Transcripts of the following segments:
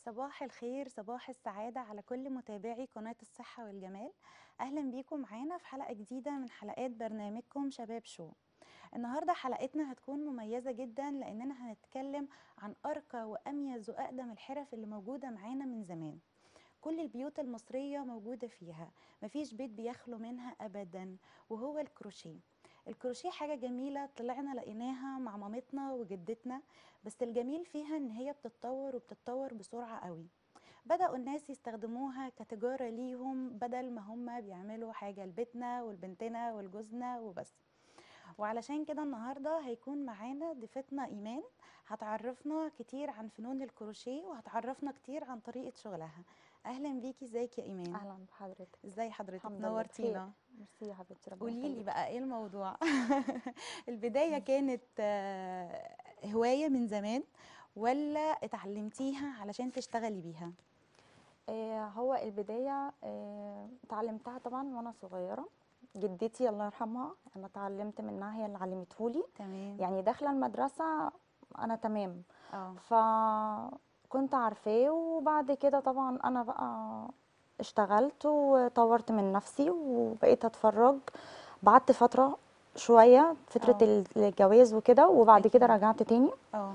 صباح الخير صباح السعادة على كل متابعي قناة الصحة والجمال أهلا بيكم معانا في حلقة جديدة من حلقات برنامجكم شباب شو النهاردة حلقتنا هتكون مميزة جدا لأننا هنتكلم عن أرقى وأميز وأقدم الحرف اللي موجودة معانا من زمان كل البيوت المصرية موجودة فيها مفيش بيت بيخلو منها أبدا وهو الكروشيه الكروشيه حاجة جميلة طلعنا لقيناها مع مامتنا وجدتنا بس الجميل فيها ان هي بتتطور وبتتطور بسرعة قوي بدأوا الناس يستخدموها كتجارة ليهم بدل ما هم بيعملوا حاجة لبيتنا ولبنتنا ولجوزنا وبس وعلشان كده النهاردة هيكون معانا ضيفتنا إيمان هتعرفنا كتير عن فنون الكروشيه وهتعرفنا كتير عن طريقة شغلها أهلا بيكي ازيك يا إيمان اهلا بحضرتك ازاي حضرتك الحمد لله نورتينا بخير. ميرسي يا حبيبتي ربنا قولي لي يخليك. بقى ايه الموضوع البداية كانت آه، هواية من زمان ولا اتعلمتيها علشان تشتغلي بيها آه هو البدايه آه اتعلمتها طبعا وانا صغيره جدتي الله يرحمها انا اتعلمت منها هي اللي علمتهولي تمام يعني داخله المدرسه انا تمام اه فكنت عارفاه وبعد كده طبعا انا بقى اشتغلت وطورت من نفسي وبقيت اتفرج بعدت فتره شويه فتره آه. الجواز وكده وبعد كده أكيد. رجعت تاني اه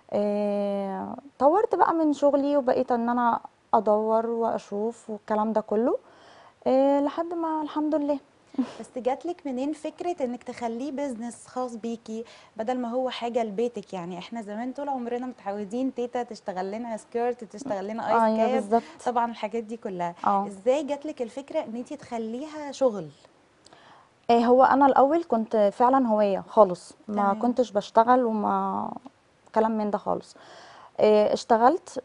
آه، طورت بقى من شغلي وبقيت ان انا ادور واشوف والكلام ده كله آه، لحد ما الحمد لله بس جاتلك منين فكرة انك تخليه بيزنس خاص بيكي بدل ما هو حاجة لبيتك يعني احنا زمان طول عمرنا متعودين تيتا تشتغل لنا سكيرت تشتغل لنا ايس ايوه كاب بالظبط طبعا الحاجات دي كلها اه ازاي جاتلك الفكرة ان انت تخليها شغل آه، هو انا الاول كنت فعلا هوايه خالص ما تمام. كنتش بشتغل وما كلام من ده خالص آه، اشتغلت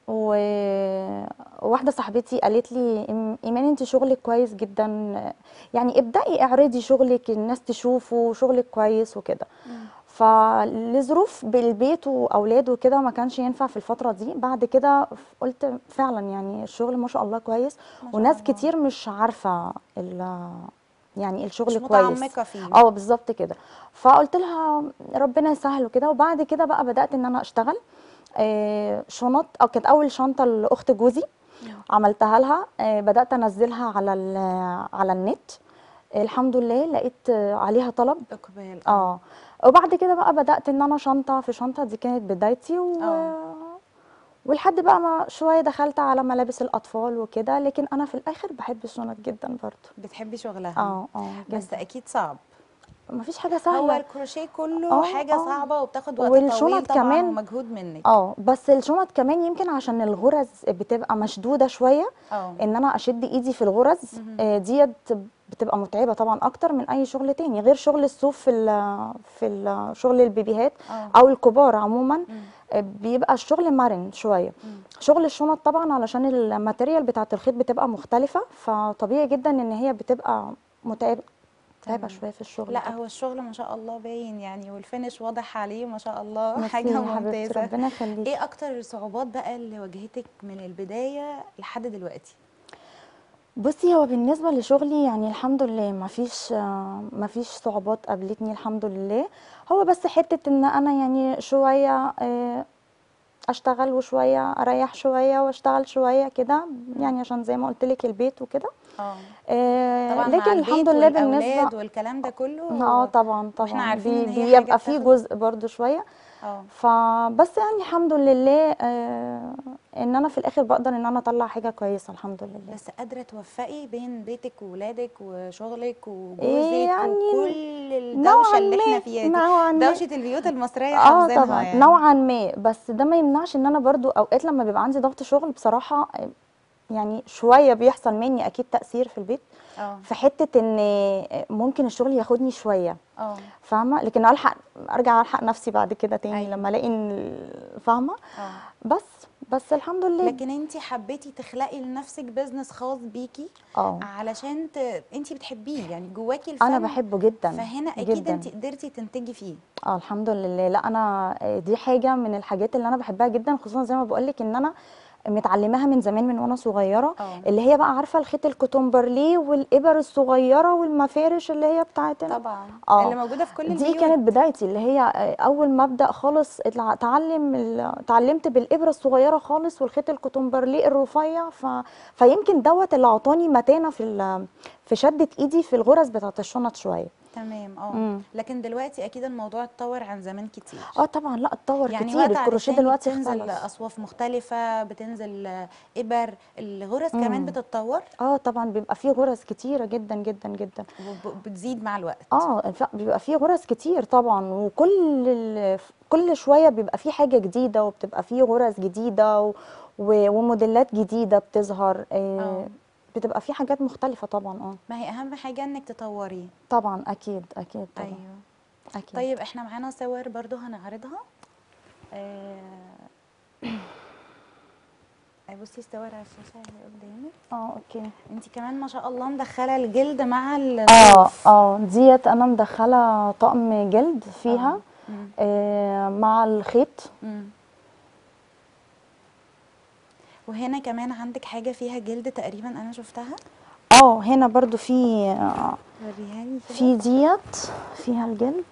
وواحده صاحبتي قالت لي إم- ايمان انت شغلك كويس جدا يعني ابدأي اعرضي شغلك الناس تشوفه شغلك كويس وكده فلظروف بالبيت واولاد وكده ما كانش ينفع في الفتره دي بعد كده قلت فعلا يعني الشغل ما شاء الله كويس ما شاء وناس الله. كتير مش عارفه ال- يعني الشغل مش كويس متعمقة فيه اه بالظبط كده فقلت لها ربنا يسهل وكده وبعد كده بقى بدات ان انا اشتغل آه، شنط او كانت اول شنطه لاخت جوزي عملتها لها آه، بدات انزلها على ال- على النت الحمد لله لقيت آه، عليها طلب اقبال اه وبعد كده بقى بدات ان انا شنطه في شنطه دي كانت بدايتي و... آه. ولحد بقى ما شويه دخلت على ملابس الاطفال وكده لكن انا في الاخر بحب الشنط جدا برضو بتحبي شغلها اه اه بس جدا اكيد صعب مفيش حاجه هو سهله الكروشيه كله آه، حاجه آه. صعبه وبتاخد وقت والشنط طويل طبعا كمان- ومجهود منك اه بس الشنط كمان يمكن عشان الغرز بتبقى مشدوده شويه اه ان انا اشد ايدي في الغرز مهم. آه، ديت بتبقى متعبه طبعا اكتر من اي شغل تاني غير شغل الصوف في ال- في ال- شغل البيبيهات اه او الكبار عموما مم. آه، بيبقى الشغل مرن شويه مم. شغل الشنط طبعا علشان الماتيريال بتاعه الخيط بتبقى مختلفه فطبيعي جدا ان هي بتبقى متعبه متعبه تمام. شويه في الشغل لا طبعاً. هو الشغل ما شاء الله باين يعني والفينش واضح عليه ما شاء الله ميرسي حاجه يا حبيبتي ممتازه ربنا يخليكي ايه اكتر الصعوبات بقى اللي واجهتك من البدايه لحد دلوقتي بصي هو بالنسبة لشغلي يعني الحمد لله ما فيش ما فيش صعوبات قابلتني الحمد لله هو بس حتة ان انا يعني شوية آه، اشتغل وشوية اريح شوية واشتغل شوية كده يعني عشان زي ما قلت لك البيت وكده اه آه، طبعا مع لكن البيت الحمد لله والاولاد بالنسبة والكلام ده كله اه طبعا واحنا طبعا عارفين بي- ان هي حاجه بيبقى فيه بتاخد جزء برضو شوية اه فبس يعني الحمد لله آه، ان انا في الاخر بقدر ان انا اطلع حاجة كويسة الحمد لله بس قادرة توفقي بين بيتك وولادك وشغلك وجوزك إيه يعني وكل الدوشة نوعا اللي احنا ما فيها دي نوعا ما دوشة البيوت المصرية اه حافظينها طبعا يعني نوعا ما بس ده ما يمنعش ان انا برضو اوقات لما بيبقى عندي ضغط شغل بصراحة يعني شوية بيحصل مني اكيد تأثير في البيت اه في حتة ان ممكن الشغل ياخدني شوية اه فاهمة لكن الحق ارجع الحق نفسي بعد كده تاني أيوة. لما الاقي إن ال- فاهمة اه بس بس الحمد لله لكن انت حبيتي تخلقي لنفسك بزنس خاص بيكي اه علشان ت... انت بتحبيه يعني جواكي انا الفن بحبه جدا فهنا اكيد جدا انت قدرتي تنتجي فيه اه الحمد لله لا انا دي حاجه من الحاجات اللي انا بحبها جدا خصوصا زي ما بقولك ان انا متعلماها من زمان من وانا صغيره اه اللي هي بقى عارفه الخيط الكوتومبرليه والابر الصغيره والمفارش اللي هي بتاعتنا طبعا اه اللي موجوده في كل دي البيوت كانت بدايتي اللي هي آه، اول ما ابدا خالص اتع- اتعلم ال- اتعلمت بالابره الصغيره خالص والخيط الكوتومبرليه الرفيع ف... فيمكن دوت اللي عطاني متانه في ال... في شده ايدي في الغرز بتاعت الشنط شويه تمام اه امم لكن دلوقتي اكيد الموضوع اتطور عن زمان كتير اه طبعا لا اتطور يعني كتير وقت عن الكروشيه التاني دلوقتي بتنزل اختلف اصواف مختلفه بتنزل آه، ابر الغرز كمان امم بتتطور اه طبعا بيبقى فيه غرز كتيره جدا جدا جدا وبتزيد مع الوقت اه ف- بيبقى فيه غرز كتير طبعا وكل ال... كل شويه بيبقى فيه حاجه جديده وبتبقى فيه غرز جديده و... و... وموديلات جديده بتظهر اه آه بتبقى فيه حاجات مختلفه طبعا اه ما هي اهم حاجه انك تطوريه طبعا اكيد اكيد طبعا ايوه اكيد طيب احنا معانا صور برضو هنعرضها آه آه، بصي الصور على الشاشه اللي قدامك اه اوكي انت كمان ما شاء الله مدخله الجلد مع اه الصوف اه ديت انا مدخله طقم جلد اه فيها مم. آه مع الخيط مم. وهنا كمان عندك حاجه فيها جلد تقريبا انا شفتها اه هنا برضو في آه، وريها لي كده في ديت فيها الجلد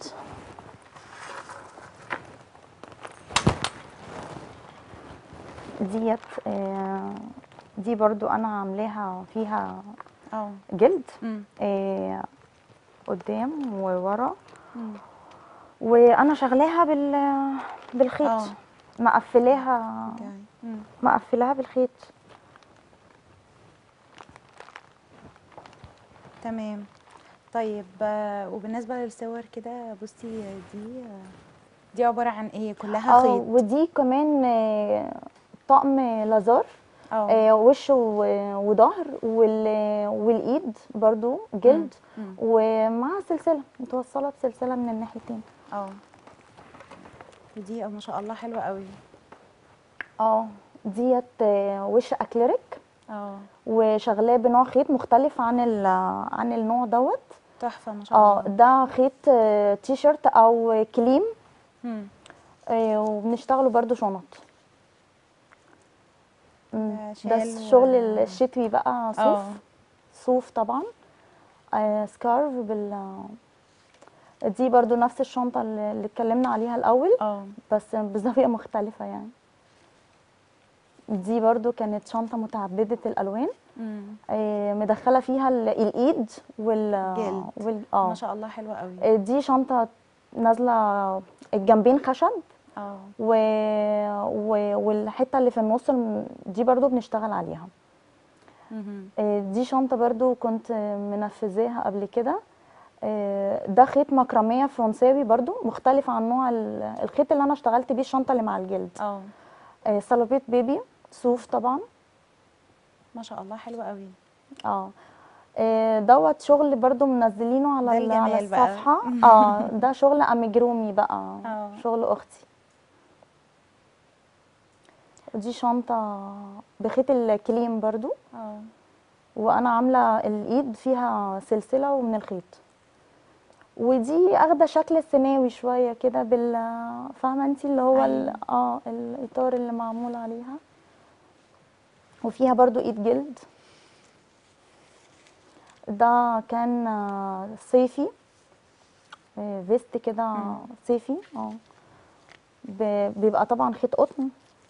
ديت آه، دي برضو انا عاملاها فيها اه جلد مم. آه، قدام وورا مم. وانا شغلاها بال بالخيط اه مقفلاها اوكي مم. مقفلاها بالخيط تمام طيب آه، وبالنسبه للصور كده بصي دي آه، دي عباره عن ايه كلها اه خيط ودي كمان آه، طقم لازار اه آه، وش و- وظهر وال- والايد برضو مم. جلد مم. ومع سلسله متوصله بسلسله من الناحيتين اه ودي ما شاء الله حلوه قوي اه ديت آه، وش اكليريك اه وشغلاه بنوع خيط مختلف عن ال- عن النوع دوت تحفه ما شاء اه الله ده خيط آه، تي شيرت او كليم مم. آه، وبنشتغله برضو شنط مم. ده ده شال الشغل و الشتوي بقى صوف اه صوف طبعا آه سكارف بال دي برضو نفس الشنطة اللي اللي اتكلمنا عليها الأول اه بس بزاوية مختلفة يعني دي برضو كانت شنطة متعددة الألوان مم. آه مدخلة فيها ال- الإيد وال, جلد وال... ما آه. شاء الله حلوه قوي آه، دي شنطة نازلة الجنبين خشب اه و... و... والحتة اللي في النص الم- دي برضو بنشتغل عليها مهم. آه، دي شنطة برضو كنت منفذاها قبل كده آه، ده خيط مكرمية فرنساوي برضو مختلف عن نوع ال- الخيط اللي انا اشتغلت بيه الشنطة اللي مع الجلد اه آه، سلوبيت بيبي صوف طبعا ما شاء الله حلوه قوي اه آه، دوت شغل برضو منزلينه على ده ال- على الجمال بقى الصفحة اه ده شغل امجرومي بقى اه شغل اختي دي شنطة بخيط الكليم برضو اه وانا عامله الايد فيها سلسله ومن الخيط ودي اخده شكل السماوي شويه كده بال فاهمه انت اللي هو ال... ايوه اه الاطار اللي معمول عليها وفيها برضو ايد جلد ده كان آه، صيفي آه، فيست كده مم. صيفي اه ب- بيبقى طبعا خيط قطن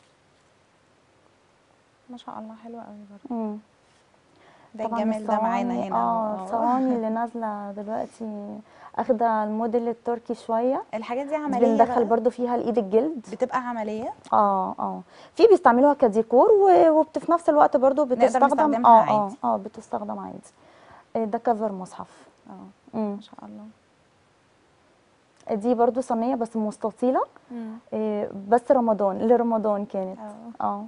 ما شاء الله حلوه قوي برضه مم. ده طبعا الجمال ده معانا الصواني هنا اه اهو الصواني اللي نازله دلوقتي اخده الموديل التركي شويه الحاجات دي دي عمليه بندخل بقى برضو فيها الايد الجلد بتبقى عمليه اه اه في بيستعملوها كديكور و- وبت في نفس الوقت برضو نقدر بتستخدم نستخدمها اه اه عادي اه بتستخدم عادي آه، ده كفر مصحف اه مم. ما شاء الله دي برضو صينيه بس مستطيله مم. آه، بس رمضان لرمضان كانت اه اه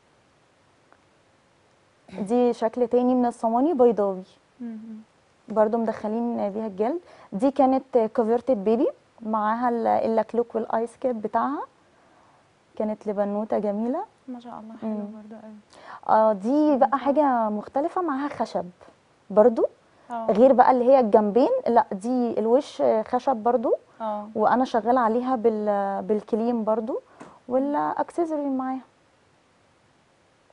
دي شكل تاني من الصواني بيضاوي مم. برضو مدخلين بيها الجلد دي كانت كوفرتد بيبي معاها ال- اللكلوك والايس كاب بتاعها كانت لبنوته جميله ما شاء الله حلو مم. برضه قوي اه دي بقى حاجه مختلفه معاها خشب برضو اه غير بقى اللي هي الجنبين لا دي الوش خشب برضو اه وانا شغاله عليها بال بالكليم برضو والاكسسوري معاها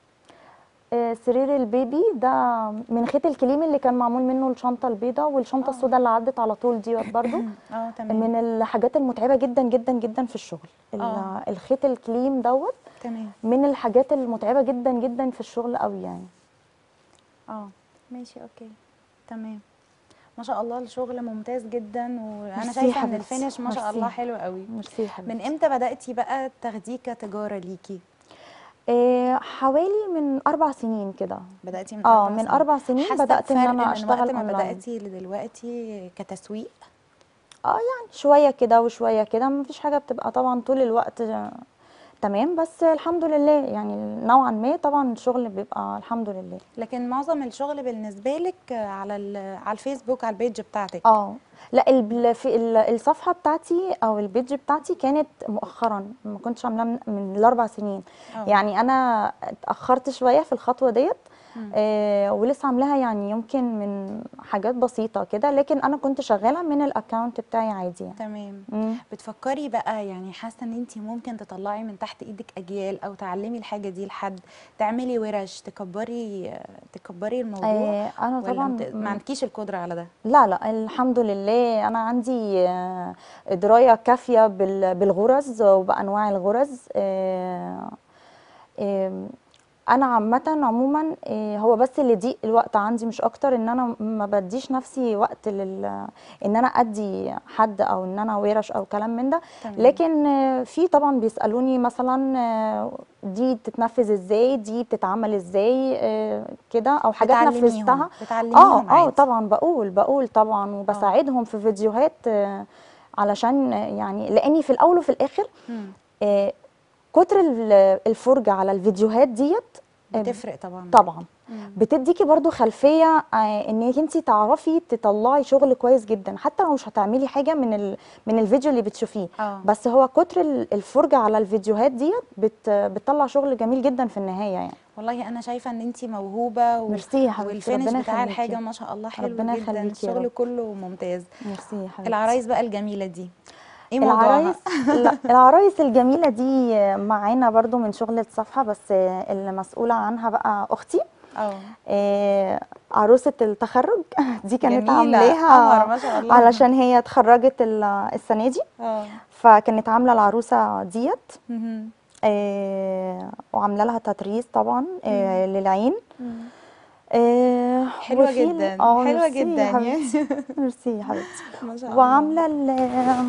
آه، سرير البيبي ده من خيط الكليم اللي كان معمول منه الشنطه البيضاء والشنطه آه. السوداء اللي عدت على طول دي برضو اه تمام من الحاجات المتعبه جدا جدا جدا في الشغل ال- آه. الخيط الكليم دوت تمام من الحاجات المتعبه جدا جدا في الشغل قوي يعني اه ماشي اوكي تمام ما شاء الله الشغل ممتاز جدا وانا ميرسي شايفه ان حبيبتي، الفينش ما شاء ميرسي. الله حلو قوي ميرسي يا حبيبتي من امتى بداتي بقى تاخديه كتجاره ليكي آه، حوالي من اربع سنين كده بداتي من اه أربع من سنين. اربع سنين حاسة بدات ان بفرق انا من اشتغل وقت ما اونلاين بداتي لدلوقتي كتسويق اه يعني شويه كده وشويه كده مفيش حاجه بتبقى طبعا طول الوقت آه، تمام بس الحمد لله يعني نوعا ما طبعا الشغل بيبقى الحمد لله لكن معظم الشغل بالنسبه لك على ال- على الفيسبوك على البيج بتاعتك اه لا ال- في ال- الصفحه بتاعتي او البيج بتاعتي كانت مؤخرا ما كنتش عاملاها من, من الاربع سنين آه. يعني انا اتاخرت شويه في الخطوه ديت مم. آه ولسه عاملاها يعني يمكن من حاجات بسيطه كده لكن انا كنت شغاله من الاكونت بتاعي عادي يعني تمام مم. بتفكري بقى يعني حاسه ان انت ممكن تطلعي من تحت ايدك اجيال او تعلمي الحاجه دي لحد تعملي ورش تكبري تكبري الموضوع آه انا ولا طبعا مت- ما عندكيش القدره على ده لا لا الحمد لله انا عندي آه، درايه كافيه بال- بالغرز وبانواع الغرز آه، آم، انا عامه عموما آه، هو بس اللي ضيق الوقت عندي مش اكتر ان انا ما بديش نفسي وقت لل ان انا ادي حد او ان انا ورش او كلام من ده تمام. لكن آه، في طبعا بيسالوني مثلا آه، دي بتتنفذ ازاي دي بتتعمل ازاي آه، كده او حاجات بتعلميهم نفذتها بتعلميهم اه اه عادي. طبعا بقول بقول طبعا وبساعدهم في فيديوهات آه، علشان آه، يعني لاني في الاول وفي الاخر مم. آه، كتر ال- الفرجه على الفيديوهات ديت آه، بتفرق طبعا طبعا مم. بتديكي برضو خلفيه آه، انك انت تعرفي تطلعي شغل كويس جدا حتى لو مش هتعملي حاجه من ال من الفيديو اللي بتشوفيه اه بس هو كتر ال- الفرجه على الفيديوهات ديت بت بتطلع شغل جميل جدا في النهايه يعني والله انا شايفه ان انت موهوبه و... ميرسي يا حبيبتي والفينش ربنا بتاع يخليكي. الحاجه ما شاء الله حلو ربنا جدا يخليكي يا الشغل رب. كله ممتاز ميرسي يا حبيبتي العرايس بقى الجميله دي ايه موضوعها العرايس لا العرايس الجميله دي معانا برضو من شغل الصفحه بس اللي مسؤوله عنها بقى اختي اه آه، عروسه التخرج دي كانت جميلة، عاملاها قمر ما شاء الله. علشان هي اتخرجت ال- السنه دي اه فكانت عامله العروسه ديت مهم. آه، وعامله لها تتريس طبعا آه، للعين مم. آه، حلوه وفي- جدا آه، حلوه ميرسي جدا يا يعني حبيبتي ميرسي يا حبيبتي ما شاء الله وعامله ال-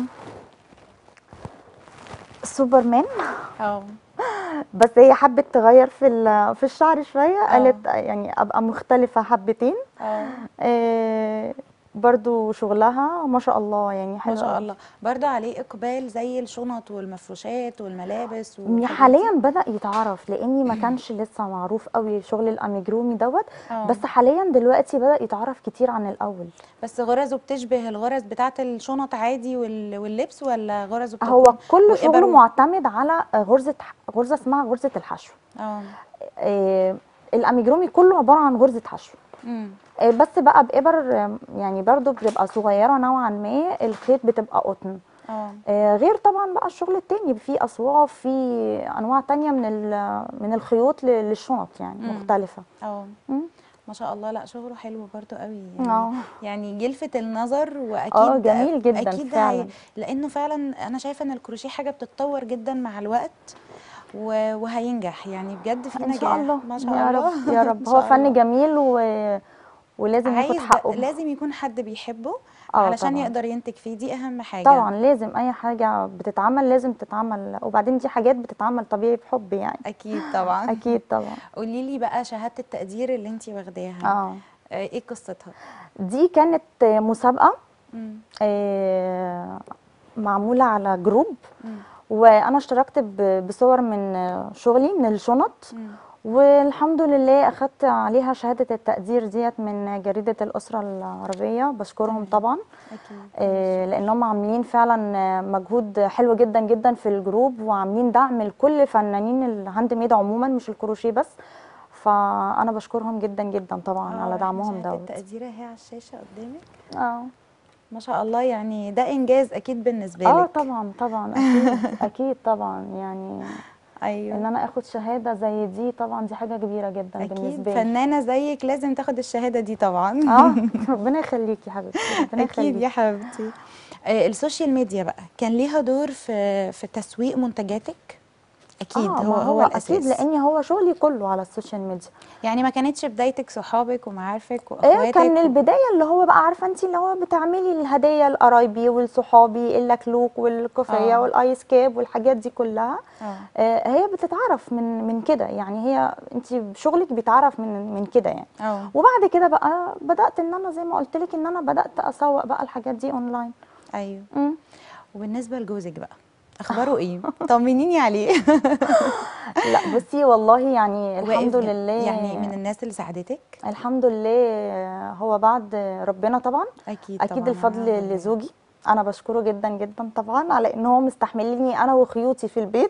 السوبرمان اه بس هي حبت تغير في ال- في الشعر شويه آه. قالت يعني ابقى مختلفه حبتين اه آه، برضو شغلها ما شاء الله يعني حلو ما شاء أوي. الله برضه عليه اقبال زي الشنط والمفروشات والملابس يعني والحاجات حاليا بدأ يتعرف لاني ما كانش لسه معروف قوي شغل الاميجرومي دوت آه. بس حاليا دلوقتي بدأ يتعرف كتير عن الاول بس غرزه بتشبه الغرز بتاعه الشنط عادي وال- واللبس ولا غرزه هو بتكون كل وإبر شغله و- معتمد على غرزة غرزة اسمها غرزة الحشو اه آه، الاميجرومي كله عبارة عن غرزة حشو امم آه، بس بقى بإبر آه، يعني برضو بتبقى صغيرة نوعا ما الخيط بتبقى قطن اه آه، غير طبعا بقى الشغل التاني في أصواف في أنواع تانية من ال- من الخيوط ل- للشنط يعني مم. مختلفة اه مم. ما شاء الله لا شغله حلو برضو قوي يعني اه يعني يلفت النظر واكيد اه جميل جدا اكيد فعلا هي لانه فعلا انا شايفه ان الكروشيه حاجه بتتطور جدا مع الوقت و- وهينجح يعني بجد في ان نجاح شاء الله ما شاء يا الله رب يا ما رب هو شاء فن الله. جميل و... ولازم ياخد عايز حقه بقى لازم يكون حد بيحبه اه علشان طبعا يقدر ينتج فيه دي اهم حاجه طبعا لازم اي حاجه بتتعمل لازم تتعمل وبعدين دي حاجات بتتعمل طبيعي بحب يعني اكيد طبعا اكيد طبعا قولي لي بقى شهاده التقدير اللي انت واخداها اه آه، ايه قصتها دي كانت مسابقه مم. آه، معموله على جروب مم. وانا اشتركت ب- بصور من شغلي من الشنط مم. والحمد لله اخدت عليها شهاده التقدير ديت من جريده الاسره العربيه بشكرهم تمام. طبعا اكيد آه، لانهم عاملين فعلا آه، مجهود حلو جدا جدا في الجروب وعاملين دعم لكل فنانين الهاند ميد عموما مش الكروشيه بس فانا بشكرهم جدا جدا طبعا آه، على إحنا دعمهم شهادة دوت التقدير اهي على الشاشه قدامك اه ما شاء الله يعني ده انجاز اكيد بالنسبه اه لك طبعا طبعا اكيد اكيد طبعا يعني ان ايوه انا اخد شهاده زي دي طبعا دي حاجه كبيره جدا اكيد بالنسبه لي فنانه زيك لازم تاخد الشهاده دي طبعا اه ربنا يخليكي يا حبيبتي ربنا اكيد يخليكي يا حبيبتي آه، السوشيال ميديا بقى كان ليها دور في في تسويق منتجاتك اكيد اه هو ما هو اكيد الاساس لان هو شغلي كله على السوشيال ميديا يعني ما كانتش بدايتك صحابك ومعارفك ايه واخواتك كان و- البدايه اللي هو بقى عارفه انت اللي هو بتعملي الهدايا لقرايبي ولصحابي اللكلوك والكوفيه آه. والايس كاب والحاجات دي كلها اه آه، هي بتتعرف من من كده يعني هي انت شغلك بيتعرف من من كده يعني اه وبعد كده بقى بدات ان انا زي ما قلت لك ان انا بدات اسوق بقى الحاجات دي اونلاين ايوه مم. وبالنسبه لجوزك بقى اخباره ايه طمنيني عليه لا بصي والله يعني الحمد واقف جنب- لله يعني من الناس اللي ساعدتك الحمد لله هو بعد ربنا طبعا اكيد اكيد طبعا الفضل ونعم بالله. لزوجي انا بشكره جدا جدا طبعا على ان هو مستحملني انا وخيوطي في البيت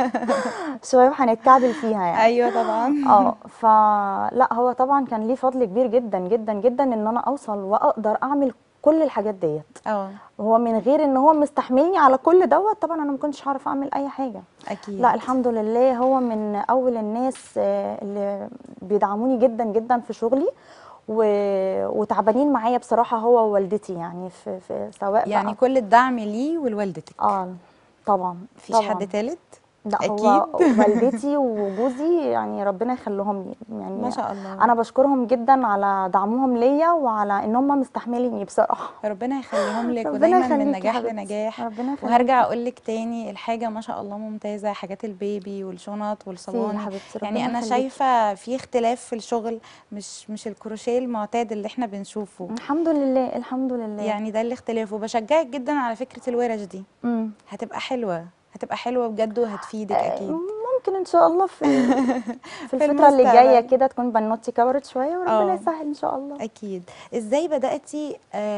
شويه هنتكعبل فيها يعني ايوه طبعا اه فلا هو طبعا كان ليه فضل كبير جدا جدا جدا ان انا اوصل واقدر اعمل كل الحاجات ديت اه هو من غير ان هو مستحملني على كل دوت طبعا انا ما كنتش هعرف اعمل اي حاجه اكيد لا الحمد لله هو من اول الناس آه، اللي بيدعموني جدا جدا في شغلي و... وتعبانين معايا بصراحه هو ووالدتي يعني في, في سواء يعني بقى كل الدعم ليه ولوالدتك اه طبعا مفيش طبعا حد تالت لا هو أكيد. والدتي وجوزي يعني ربنا يخليهم لي يعني ما شاء الله انا بشكرهم جدا على دعمهم ليا وعلى ان هم مستحمليني بصراحه ربنا يخليهم لك ربنا ودايما يخليكي من يا نجاح حبيبتي. لنجاح ربنا يخليكي وهرجع اقول لك تاني الحاجه ما شاء الله ممتازه حاجات البيبي والشنط يا والصواني حبيبتي يعني ربنا انا يخليكي. شايفه في اختلاف في الشغل مش مش الكروشيه المعتاد اللي احنا بنشوفه الحمد لله الحمد لله يعني ده الاختلاف وبشجعك جدا على فكره الورش دي امم هتبقى حلوه هتبقى حلوه بجد وهتفيدك اكيد ممكن ان شاء الله في في الفتره اللي المستقبل. جايه كده تكون بنوتي كبرت شويه وربنا آه. يسهل ان شاء الله اكيد ازاي بداتي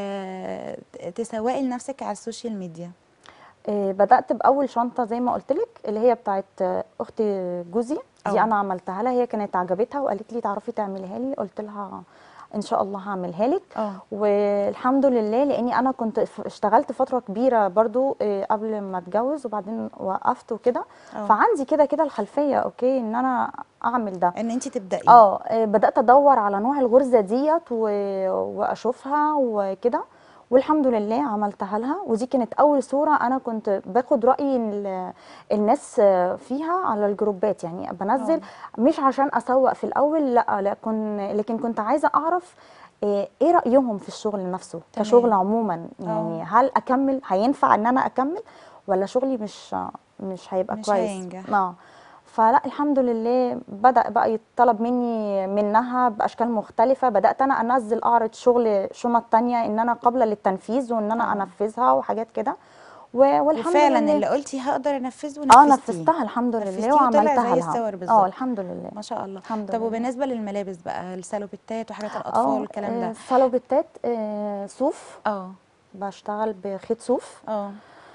آه تسوقي لنفسك على السوشيال ميديا آه، بدات باول شنطه زي ما قلت لك اللي هي بتاعت آه، اخت جوزي دي آه. انا عملتها لها هي كانت عجبتها وقالت لي تعرفي تعمليها لي قلت لها ان شاء الله هعملها لك اه والحمد لله لاني انا كنت ف- اشتغلت فتره كبيره برضو آه، قبل ما اتجوز وبعدين وقفت وكده آه. فعندي كده كده الخلفيه اوكي ان انا اعمل ده ان انت تبداي اه آه، بدات ادور على نوع الغرزه ديت و- واشوفها وكده والحمد لله عملتها لها ودي كانت اول صوره انا كنت باخد راي ال- الناس آه، فيها على الجروبات يعني بنزل مش عشان اسوق في الاول لا لكن لكن كنت عايزه اعرف آه، ايه رايهم في الشغل نفسه تمام. كشغل عموما يعني هل اكمل هينفع ان انا اكمل ولا شغلي مش مش هيبقى مش كويس هينجح. اه فلا الحمد لله بدأ بقى يطلب مني منها بأشكال مختلفة بدأت أنا أنزل أعرض شغل شنط تانية إن أنا قابلة للتنفيذ وإن أنا آه. أنفذها وحاجات كده و- والحمد وفعلا لله اللي قلتي هقدر انفذه اه ونفذتيه نفذتها الحمد نفذتيه لله وطلع وعملتها زي لها الصور اه بالظبط. الحمد لله ما شاء الله الحمد طب لله. وبالنسبه للملابس بقى السالوبيتات وحاجات الاطفال والكلام ده سالوبيتات آه صوف اه بشتغل بخيط صوف اه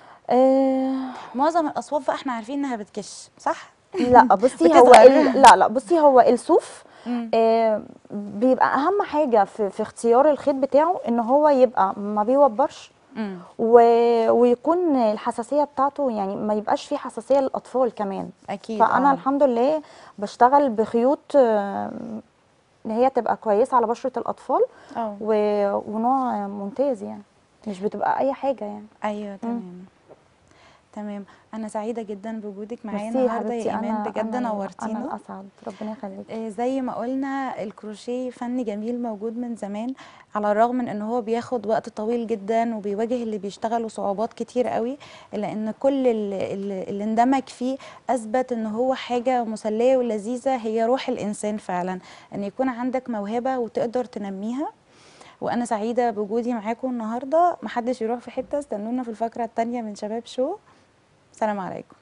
آه معظم الاصوات بقى احنا عارفين انها بتكش صح لا بصي هو بتظهر. ال... لا لا بصي هو الصوف مم. آه بيبقى اهم حاجه في, في اختيار الخيط بتاعه ان هو يبقى ما بيوبرش مم. و... ويكون الحساسيه بتاعته يعني ما يبقاش فيه حساسيه للاطفال كمان اكيد فانا آه. الحمد لله بشتغل بخيوط آه، ان هي تبقى كويسه على بشره الاطفال اه و... ونوع ممتاز يعني مش بتبقى اي حاجه يعني ايوه تمام تمام انا سعيده جدا بوجودك معايا ميرسي يا النهارده حبيبتي يا ايمان انا بجد انا نورتينا انا الاسعد ربنا يخليك آه، زي ما قلنا الكروشيه فن جميل موجود من زمان على الرغم من ان هو بياخد وقت طويل جدا وبيواجه اللي بيشتغلوا صعوبات كتير قوي الا ان كل اللي, اللي اللي اندمج فيه اثبت ان هو حاجه مسليه ولذيذه هي روح الانسان فعلا ان يكون عندك موهبه وتقدر تنميها وانا سعيده بوجودي معاكم النهارده محدش يروح في حته استنونا في الفقره الثانيه من شباب شو سلام عليكم